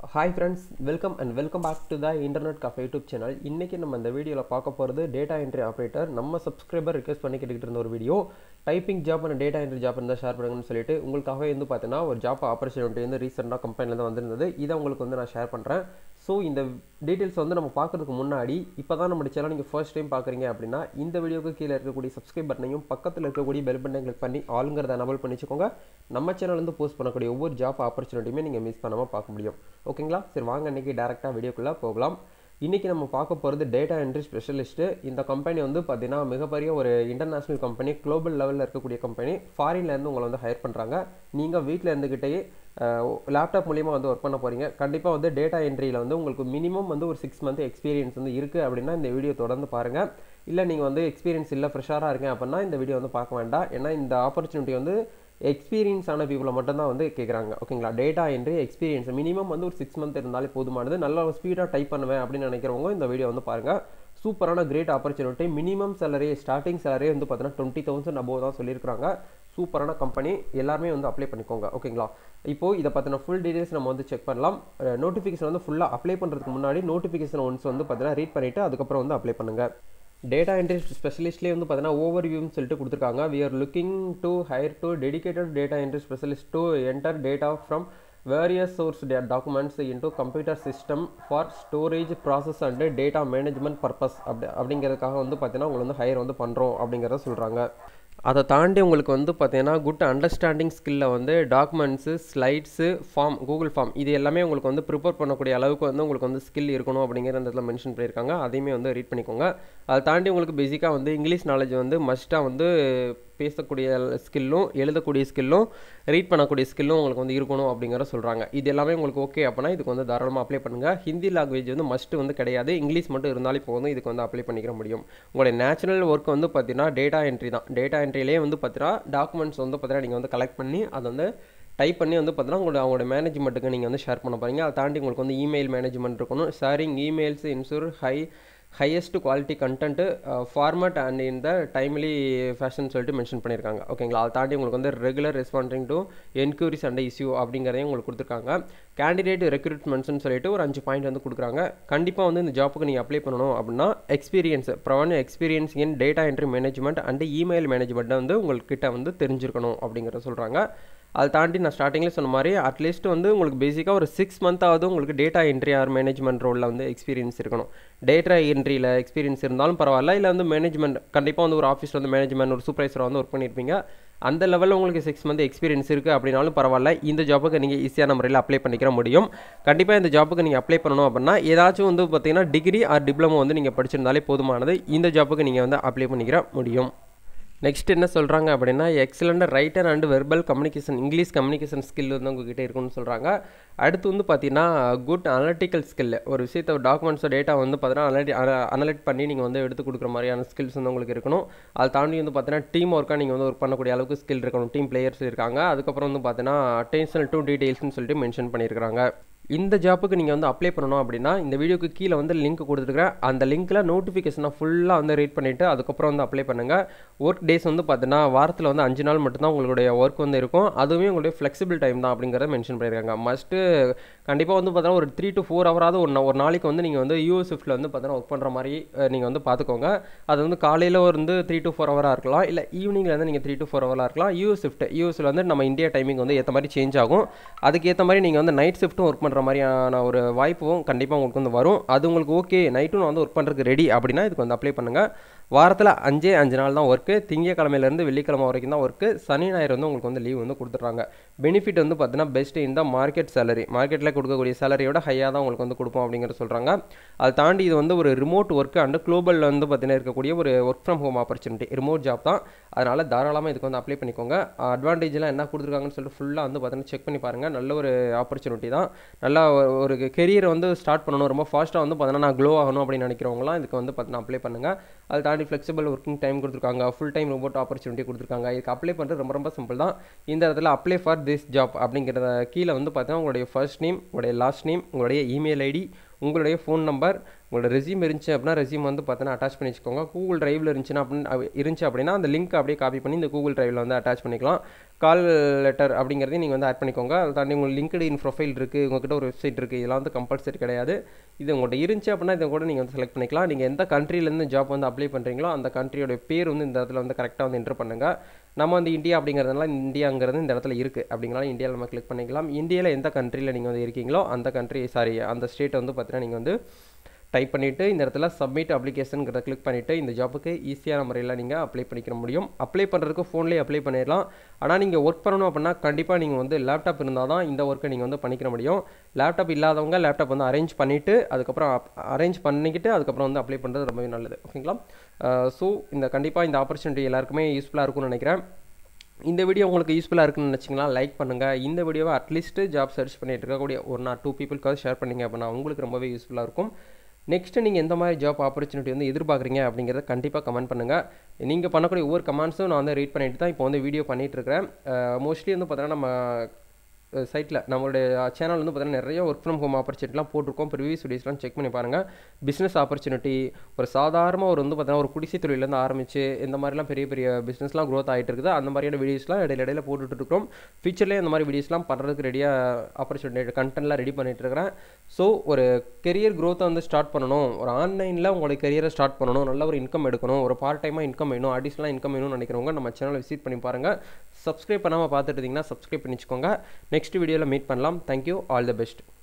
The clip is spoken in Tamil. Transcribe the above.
hi friends welcome and welcome back to the internet cafe YouTube channel இன்றைக்கி நம்ம இந்த வீடியோவில் பார்க்க போகிறது டேட்டா என்ட்ரி ஆப்ரேட்டர் நம்ம சப்ஸ்கிரைபர் ரிக்வெஸ்ட் பண்ணி கேட்டுக்கிட்டு இருந்த ஒரு video typing job and data entry job இருந்தால் ஷேர் பண்ணுங்கன்னு சொல்லிட்டு உங்களுக்காகவே வந்து பார்த்தீங்கன்னா ஒரு ஜாப் ஆப்பர்ச்சுனிட்டி வந்து ரீசெண்டாக கம்பெனிலேருந்து வந்திருந்தது இதை உங்களுக்கு வந்து நான் ஷேர் பண்ணுறேன் ஸோ இந்த டீட்டெயில்ஸ் வந்து நம்ம பார்க்குறதுக்கு முன்னாடி இப்போ தான் நம்ம சேனல் நீங்கள் ஃபர்ஸ்ட் டைம் பார்க்குறீங்க அப்படின்னா இந்த வீடியோக்கு கீழே இருக்கக்கூடிய சப்ஸ்கிரைப் பட்டனையும் பக்கத்தில் இருக்கக்கூடிய பெல் பட்டனை கிளிக் பண்ணி ஆளுங்கிறத எனபிள் பண்ணி வச்சுக்கோங்க நம்ம சேனல்லேருந்து போஸ்ட் பண்ணக்கூடிய ஒவ்வொரு ஜாப் ஆப்பர்ச்சுனிட்டியுமே நீங்கள் மிஸ் பண்ணாமல் பார்க்க முடியும் ஓகேங்களா சரி வாங்க இன்றைக்கி டேரெக்டாக வீடியோக்குள்ளே போகலாம் இன்றைக்கி நம்ம பார்க்க போகிறது டேட்டா என்ட்ரி ஸ்பெஷலிஸ்ட்டு இந்த கம்பெனி வந்து பார்த்தீங்கன்னா மிகப்பெரிய ஒரு இன்டர்நேஷ்னல் கம்பெனி குளோபல் லெவலில் இருக்கக்கூடிய கம்பெனி ஃபாரின்லேருந்து உங்களை வந்து ஹையர் பண்ணுறாங்க நீங்கள் வீட்டில் இருந்துக்கிட்டே லேப்டாப் மூலியமாக வந்து ஒர்க் பண்ண போகிறீங்க கண்டிப்பாக வந்து டேட்டா என்ட்ரியில் வந்து உங்களுக்கு மினிமம் வந்து ஒரு சிக்ஸ் மந்த் எக்ஸ்பீரியன்ஸ் வந்து இருக்குது அப்படின்னா இந்த வீடியோ தொடர்ந்து பாருங்கள் இல்லை நீங்கள் வந்து எக்ஸ்பீரியன்ஸ் இல்லை ஃப்ரெஷ்ஷாக இருக்கேன் அப்படின்னா இந்த வீடியோ வந்து பார்க்க வேண்டாம் ஏன்னா இந்த ஆப்பர்ச்சுனிட்டி வந்து எக்ஸ்பீரியன்ஸ் ஆன பீப்புளை மட்டும்தான் வந்து கேட்குறாங்க ஓகேங்களா டேட்டா என்ட்ரி எக்ஸ்பீரியன்ஸ் மினிமம் வந்து ஒரு சிக்ஸ் மந்த் இருந்தாலே போதுமானது நல்ல ஒரு ஸ்பீடாக டைப் பண்ணுவேன் அப்படின்னு நினைக்கிறவங்க இந்த வீடியோ வந்து பாருங்கள் சூப்பரான great opportunity minimum salary starting salary வந்து பார்த்தீங்கன்னா டுவெண்ட்டி தௌசண்ட் அபோவ் தான் சொல்லியிருக்காங்க சூப்பரான கம்பெனி எல்லாருமே வந்து அப்ளை பண்ணிக்கோங்க ஓகேங்களா இப்போது இதை பற்றின ஃபுல் டீடைல்ஸ் நம்ம வந்து செக் பண்ணலாம் நோட்டிஃபிகேஷன் வந்து ஃபுல்லாக அப்ளை பண்ணுறதுக்கு முன்னாடி நோட்டிஃபிகேஷன் ஒன்ஸ் வந்து பார்த்தீங்கன்னா ரீட் பண்ணிவிட்டு அதுக்கப்புறம் வந்து அப்ளை பண்ணுங்கள் டேட்டா என்ட்ரி ஸ்பெஷலிஸ்ட்லேயே வந்து பார்த்தீங்கன்னா ஓவர் வியூன்னு சொல்லிட்டு கொடுத்துருக்காங்க we are looking to hire to dedicated data entry specialist to enter data from various source documents into computer system for storage process and data management purpose அப்படி அப்படிங்கிறதுக்காக வந்து பார்த்தீங்கன்னா உங்களை வந்து ஹையர் வந்து பண்ணுறோம் அப்படிங்கிறத சொல்கிறாங்க அதை தாண்டி உங்களுக்கு வந்து பார்த்தீங்கன்னா குட் அண்டர்ஸ்டாண்டிங் ஸ்கில்ல வந்து documents slides form Google form இது எல்லாமே உங்களுக்கு வந்து ப்ரிப்பேர் பண்ணக்கூடிய அளவுக்கு வந்து உங்களுக்கு வந்து ஸ்கில் இருக்கணும் அப்படிங்கிற அந்த இடத்துல மென்ஷன் பண்ணியிருக்காங்க அதையுமே வந்து ரீட் பண்ணிக்கோங்க அதை தாண்டி உங்களுக்கு பேசிக்காக வந்து இங்கிலீஷ் நாலேஜ் வந்து மஸ்ட்டாக வந்து பேசக்கூடிய ஸ்கில்லும் எழுதக்கூடிய ஸ்கில்லும் ரீட் பண்ணக்கூடிய ஸ்கில்லும் உங்களுக்கு வந்து இருக்கணும் அப்படிங்கிற சொல்கிறாங்க இது எல்லாமே உங்களுக்கு ஓகே அப்படின்னா இதுக்கு வந்து தாராளமாக அப்ளை பண்ணுங்கள் ஹிந்தி லாங்குவேஜ் வந்து மஸ்ட் வந்து கிடையாது இங்கிலீஷ் மட்டும் இருந்தாலே போதும் இதுக்கு வந்து அப்ளை பண்ணிக்கிற முடியும் உங்களுடைய நேச்சுரல் ஒர்க் வந்து பார்த்தீங்கன்னா டேட்டா என்ட்ரி தான் டேட்டா என்ட்ரிலேயே வந்து பார்த்தீங்கன்னா டாக்குமெண்ட்ஸ் வந்து பார்த்தீங்கன்னா நீங்கள் வந்து கலெக்ட் பண்ணி அதை வந்து டைப் பண்ணி வந்து பார்த்தீங்கன்னா உங்களோட அவங்களோட மேனேஜ்மெண்ட்டுக்கு நீங்கள் வந்து ஷேர் பண்ண போகிறீங்க அதை தாண்டி உங்களுக்கு வந்து இமெயில் மேனேஜ்மெண்ட் இருக்கணும் sharing emails ensure high highest quality content format and in the timely fashion சொல்லிட்டு மென்ஷன் பண்ணியிருக்காங்க ஓகேங்களா அதை தாண்டி உங்களுக்கு வந்து regular responding to enquiries and issue அப்படிங்கிறதையும் உங்களுக்கு கொடுத்துருக்காங்க கேண்டிடேட் ரெக்ரூட்மெண்ட்ஸ்னு சொல்லிட்டு ஒரு அஞ்சு பாயிண்ட் வந்து கொடுக்குறாங்க கண்டிப்பாக வந்து இந்த ஜாப்புக்கு நீங்கள் அப்ளை பண்ணணும் அப்படின்னா experience proven experience in data entry management and email மேனேஜ்மெண்ட்டை வந்து உங்கள்கிட்ட வந்து தெரிஞ்சிருக்கணும் அப்படிங்கிறத சொல்கிறாங்க அதை தாண்டி நான் ஸ்டார்டிங்கில் சொன்ன மாதிரி அட்லீஸ்ட் வந்து உங்களுக்கு பேசிக்காக ஒரு சிக்ஸ் மந்த்தாவது உங்களுக்கு டேட்டா என்ட்ரி ஆர் மேனேஜ்மெண்ட் ரோலில் வந்து எக்ஸ்பீரியன்ஸ் இருக்கணும் டேட்டா என்ட்ரியில் எக்ஸ்பீரியன்ஸ் இருந்தாலும் பரவாயில்ல இல்லை வந்து மேனேஜ்மெண்ட் கண்டிப்பாக வந்து ஒரு ஆஃபீஸில் வந்து மேனேஜ்மெண்ட் ஒரு சூப்பர்வைசராக வந்து ஒர்க் பண்ணியிருப்பீங்க அந்த லெவலில் உங்களுக்கு சிக்ஸ் மந்த் எக்ஸ்பீரியன்ஸ் இருக்குது அப்படின்னாலும் பரவாயில்ல இந்த ஜாப்புக்கு நீங்கள் ஈஸியான முறையில் அப்ளை பண்ணிக்கிற முடியும் கண்டிப்பாக இந்த ஜாப்புக்கு நீங்கள் அப்ளை பண்ணணும் அப்படின்னா ஏதாச்சும் வந்து பார்த்தீங்கன்னா டிகிரி ஆர் டிப்ளமோ வந்து நீங்கள் படிச்சிருந்தாலே போதுமானது இந்த ஜாப்புக்கு நீங்கள் வந்து அப்ளை பண்ணிக்கிற முடியும் நெக்ஸ்ட் என்ன சொல்கிறாங்க அப்படின்னா excellent writer and verbal communication English communication skill வந்து உங்ககிட்ட இருக்குன்னு சொல்கிறாங்க அடுத்து வந்து பார்த்தீங்கன்னா குட் அனலிட்டிக்கல் ஸ்கில் ஒரு விஷயத்தை டாக்குமெண்ட்ஸோ டேட்டா வந்து பார்த்தீங்கன்னா அனலி அனலைட் பண்ணி நீங்கள் வந்து எடுத்து கொடுக்குற மாதிரியான ஸ்கில்ஸ் வந்து உங்களுக்கு இருக்கணும் அதை தாண்டி வந்து பார்த்தீங்கன்னா டீம் ஒர்க்காக நீங்கள் வந்து ஒர்க் பண்ணக்கூடிய அளவுக்கு ஸ்கில் இருக்கணும் டீம் பிளேயர்ஸ் இருக்காங்க அதுக்கப்புறம் வந்து பார்த்தீங்கன்னா அட்டென்ஷனல் டூ டீட்டெயில்ஸ்னு சொல்லிட்டு மென்ஷன் பண்ணியிருக்காங்க இந்த ஜாப்புக்கு நீங்கள் வந்து அப்ளை பண்ணணும் அப்படின்னா இந்த வீடியோக்கு கீழே வந்து லிங்க் கொடுத்துருக்கேன் அந்த லிங்க்கில் நோட்டிஃபிகேஷனை ஃபுல்லாக வந்து ரீட் பண்ணிவிட்டு அதுக்கப்புறம் வந்து அப்ளை பண்ணுங்கள் ஒர்க் டேஸ் வந்து பார்த்தீங்கன்னா வாரத்தில் வந்து அஞ்சு நாள் மட்டும்தான் உங்களுடைய ஒர்க் வந்து இருக்கும் அதுவுமே உங்களுடைய ஃப்ளெக்சிபிள் டைம் தான் அப்படிங்கிறத மென்ஷன் பண்ணியிருக்காங்க மஸ்ட்டு கண்டிப்பாக வந்து பார்த்தீங்கன்னா ஒரு த்ரீ டு ஃபோர் ஹவராவது ஒரு ஒரு நாளைக்கு வந்து நீங்கள் வந்து யூஎஸ் ஷிஃப்ட்டில் வந்து பார்த்தீங்கன்னா ஒர்க் பண்ணுற மாதிரி நீங்கள் வந்து பார்த்துக்கோங்க அது வந்து காலையில் வந்து த்ரீ டு ஃபோர் ஹவராக இருக்கலாம் இல்லை ஈவினிங்கில் வந்து நீங்கள் த்ரீ டு ஃபோர் ஹவராக இருக்கலாம் யூஎஸ் ஷிஃப்ட் யூஎஸில் வந்து நம்ம இந்தியா டைமிங் வந்து ஏற்ற மாதிரி சேஞ்ச் ஆகும் அதுக்கேற்ற மாதிரி நீங்கள் வந்து நைட் ஷிஃப்ட்டும் ஒர்க் பண்ணுற மாதிரியான ஒரு வாய்ப்பும் கண்டிப்பாக உங்களுக்கு வந்து வரும் அது உங்களுக்கு ஓகே நைட்டும் நான் வந்து ஒர்க் பண்ணுறதுக்கு ரெடி அப்படின்னா இதுக்கு வந்து அப்ளை பண்ணுங்கள் வாரத்தில் அஞ்சே அஞ்சு நாள் தான் ஒர்க்கு திங்கக்கிழமையிலேருந்து வெள்ளிக்கிழமை வரைக்கும் தான் ஒர்க்கு சனி ஞாயிறு வந்து உங்களுக்கு வந்து லீவ் வந்து கொடுத்துட்றாங்க பெனிஃபிட் வந்து பார்த்தீங்கன்னா பெஸ்ட் இந்த மார்க்கெட் சேலரி மார்க்கெட்டில் கொடுக்கக்கூடிய சேலரியோட ஹையாக தான் உங்களுக்கு வந்து கொடுப்போம் அப்படிங்கிற சொல்கிறாங்க அதை தாண்டி இது வந்து ஒரு ரிமோட் ஒர்க்கு அண்டு குளோபலில் வந்து பார்த்தீங்கன்னா இருக்கக்கூடிய ஒரு work from home opportunity remote job தான் அதனால் தாராளமாக இதுக்கு வந்து அப்ளை பண்ணிக்கோங்க அட்வான்டேஜ்லாம் என்ன கொடுத்துருக்காங்கன்னு சொல்லிட்டு ஃபுல்லாக வந்து பார்த்தீங்கன்னா செக் பண்ணி பாருங்கள் நல்ல ஒரு ஆப்பர்ச்சுனிட்டி தான் நல்லா ஒரு கெரியரை வந்து ஸ்டார்ட் பண்ணணும் ரொம்ப ஃபாஸ்ட்டாக வந்து பார்த்தீங்கன்னா நான் க்ளோ ஆகணும் அப்படின்னு நினைக்கிறவங்களாம் இதுக்கு வந்து பார்த்தீங்கன்னா அப்ளை பண்ணுங்கள் அதை தாண்டி ஃப்ளெக்சிபிள் ஒர்க்கிங் டைம் கொடுத்துருக்காங்க ஃபுல் டைம் ரோபோட் ஆப்பர்ச்சுனிட்டி கொடுத்துருக்காங்க இதுக்கு அப்ளை பண்ணுறது ரொம்ப ரொம்ப சிம்பிள் தான் இந்த இடத்துல அப்ளை ஃபார் திஸ் ஜாப் அப்படிங்கிறத கீழே வந்து பார்த்தீங்கன்னா உங்களுடைய ஃபர்ஸ்ட் நேம் உங்களுடைய லாஸ்ட் நேம் உங்களுடைய இமெயில் ஐடி உங்களுடைய ஃபோன் நம்பர் உங்களோட ரெசியூம் இருந்துச்சு அப்படின்னா ரெசியூம் வந்து பார்த்தீங்கன்னா அட்டாச் பண்ணி வச்சுக்கோங்க கூகுள் டிரைவில் இருந்துச்சுன்னா அப்படின்னு இருந்துச்சு அப்படின்னா அந்த லிங்க் அப்படியே காப்பி பண்ணி இந்த கூகுள் டிரைவில் வந்து அட்டாச் பண்ணிக்கலாம் கால் லெட்டர் அப்படிங்கிறதையும் நீங்கள் வந்து ஆட் பண்ணிக்கோங்க அதை தாண்டி உங்களுக்கு லிங்க்டு இன் ப்ரொஃபைல் இருக்குது உங்ககிட்ட ஒரு வெப்சைட் இருக்குது இதெல்லாம் வந்து கம்பல்சரி கிடையாது இது உங்கள்கிட்ட இருந்துச்சு அப்படின்னா இதை கூட நீங்கள் வந்து செலக்ட் பண்ணிக்கலாம் நீங்கள் எந்த கண்ட்ரிலேருந்து ஜாப் வந்து அப்ளை பண்ணுறீங்களோ அந்த கண்ட்ரியோட பேர் வந்து இந்த இடத்துல வந்து கரெக்டாக வந்து என்ட்ரு பண்ணுங்கள் நம்ம வந்து இந்தியா அப்படிங்கிறதுனால இந்தியாங்கிறது இந்த இடத்துல இருக்குது அப்படிங்கிறனால இந்தியாவில் நம்ம கிளிக் பண்ணிக்கலாம் இந்தியாவில் எந்த கண்ட்ரியில் நீங்கள் வந்து இருக்கீங்களோ அந்த கண்ட்ரி சாரி அந்த ஸ்டேட்டை வந்து பார்த்தீங்கன்னா நீங்கள் வந்து டைப் பண்ணிவிட்டு இந்த இடத்துல சப்மிட் அப்ளிகேஷனுங்கிறத கிளிக் பண்ணிவிட்டு இந்த ஜாப்புக்கு ஈஸியான முறையில் நீங்கள் அப்ளை பண்ணிக்க முடியும் அப்ளை பண்ணுறதுக்கு ஃபோன்லேயே அப்ளை பண்ணிடலாம் ஆனால் நீங்கள் ஒர்க் பண்ணணும் அப்படின்னா கண்டிப்பாக நீங்கள் வந்து லேப்டாப் இருந்தால் தான் இந்த ஒர்க்கை நீங்கள் வந்து பண்ணிக்கிற முடியும் லேப்டாப் இல்லாதவங்க லேப்டாப் வந்து அரேஞ்ச் பண்ணிவிட்டு அதுக்கப்புறம் அரேஞ்ச் பண்ணிக்கிட்டு அதுக்கப்புறம் வந்து அப்ளை பண்ணுறது ரொம்பவே நல்லது ஓகேங்களா ஸோ இந்த கண்டிப்பாக இந்த ஆப்பர்ச்சுனிட்டி எல்லாருக்குமே யூஸ்ஃபுல்லாக இருக்கும்னு நினைக்கிறேன் இந்த வீடியோ உங்களுக்கு யூஸ்ஃபுல்லாக இருக்குன்னு நினச்சிங்களா லைக் பண்ணுங்கள் இந்த வீடியோவை அட்லீஸ்ட் ஜாப் சர்ச் பண்ணிட்டு இருக்கக்கூடிய ஒரு நாட் டூ பீப்புளுக்காவது ஷேர் பண்ணிங்க அப்படின்னா உங்களுக்கு ரொம்பவே யூஸ்ஃபுல்லாக இருக்கும் நெக்ஸ்ட்டு நீங்கள் எந்த மாதிரி ஜாப் ஆப்பர்ச்சுனிட்டி வந்து எதிர்பார்க்குறீங்க அப்படிங்கிறத கண்டிப்பாக கமெண்ட் பண்ணுங்கள் நீங்கள் பண்ணக்கூடிய ஒவ்வொரு கமெண்ட்ஸும் நான் வந்து ரீட் பண்ணிட்டு தான் இப்போ வந்து வீடியோ பண்ணிகிட்ருக்கிறேன் மோஸ்ட்லி வந்து பார்த்தீங்கன்னா நம்ம சைட்டில் நம்மளுடைய சேனல் வந்து பார்த்தீங்கன்னா நிறைய ஒர்க் ஃப்ரம் ஹோம் ஆப்பர்ச்சுனிட்டிலாம் போட்டிருக்கோம் ப்ரீவியஸ் வீடியோஸ்லாம் செக் பண்ணி பாருங்கள் பிஸ்னஸ் ஆப்பர்ச்சுனிட்டி ஒரு சாதாரண ஒரு வந்து பார்த்தீங்கன்னா ஒரு குடிசை தொழிலேருந்து ஆரம்பிச்சு இந்த மாதிரிலாம் பெரிய பெரிய பிஸ்னஸ்லாம் க்ரோத் ஆகிட்டு இருக்குது அந்த மாதிரியான வீடியோஸ்லாம் இடையில இடையில போட்டுட்டு இருக்கோம் ஃபியூச்சர்லேயே அந்த மாதிரி வீடியோஸ்லாம் பண்ணுறதுக்கு ரெடியாக ஆப்பர்ச்சுனிட்டி கண்டென்ட்லாம் ரெடி பண்ணிட்டு இருக்கிறேன் ஸோ ஒரு கெரியர் க்ரோத்தை வந்து ஸ்டார்ட் பண்ணணும் ஒரு ஆன்லைனில் உங்களோட கெரியரை ஸ்டார்ட் பண்ணணும் நல்ல ஒரு இன்கம் எடுக்கணும் ஒரு பார்ட் டைமாக இன்கம் வேணும் அடிஷ்னலாக இன்கம் வேணும்னு நினைக்கிறவங்க நம்ம சேனலை விசிட் பண்ணி பாருங்கள் சப்ஸ்கிரைப் பண்ணாமல் பார்த்துட்டு இருந்தீங்கன்னா சப்ஸ்கிரைப் பண்ணி வச்சுக்கோங்க நெக்ஸ்ட் வீடியோவில் மீட் பண்ணலாம் தேங்க்யூ ஆல் தி பெஸ்ட்